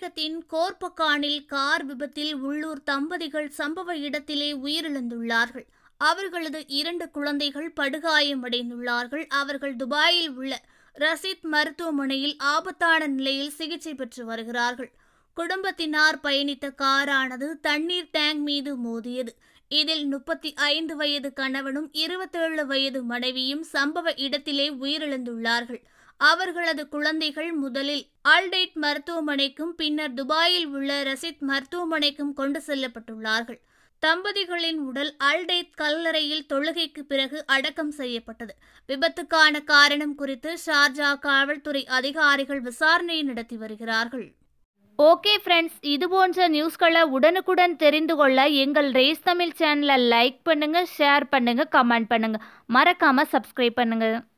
தமிழகத்தின் கோர்பக்கானில் கார் விபத்தில் உள்ளூர் தம்பதிகள் சம்பவ இடத்திலே உயிரிழந்துள்ளார்கள் அவர்களது இரண்டு குழந்தைகள் படுகாயமடைந்துள்ளார்கள் அவர்கள் துபாயில் உள்ள ரசித் மருத்துவமனையில் ஆபத்தான நிலையில் சிகிச்சை பெற்று வருகிறார்கள் குடும்பத்தினார் பயணித்த காரானது தண்ணீர் டேங்க் மீது மோதியது இதில் முப்பத்தி ஐந்து வயது கணவனும் இருபத்தேழு வயது மனைவியும் சம்பவ இடத்திலே உயிரிழந்துள்ளார்கள் அவர்களது குழந்தைகள் முதலில் ஆல்டைட் மருத்துவமனைக்கும் பின்னர் துபாயில் உள்ள ரசித் மருத்துவமனைக்கும் கொண்டு செல்லப்பட்டுள்ளார்கள் தம்பதிகளின் உடல் அல்டைத் கல்லறையில் தொழுகைக்கு பிறகு அடக்கம் செய்யப்பட்டது விபத்துக்கான காரணம் குறித்து ஷார்ஜா காவல்துறை அதிகாரிகள் விசாரணை நடத்தி வருகிறார்கள் ஓகே ஃப்ரெண்ட்ஸ் இது போன்ற நியூஸ்களை உடனுக்குடன் தெரிந்து கொள்ள எங்கள் ரேஸ் தமிழ் சேனலை லைக் பண்ணுங்க ஷேர் பண்ணுங்க கமெண்ட் பண்ணுங்க மறக்காம சப்ஸ்கிரைப் பண்ணுங்க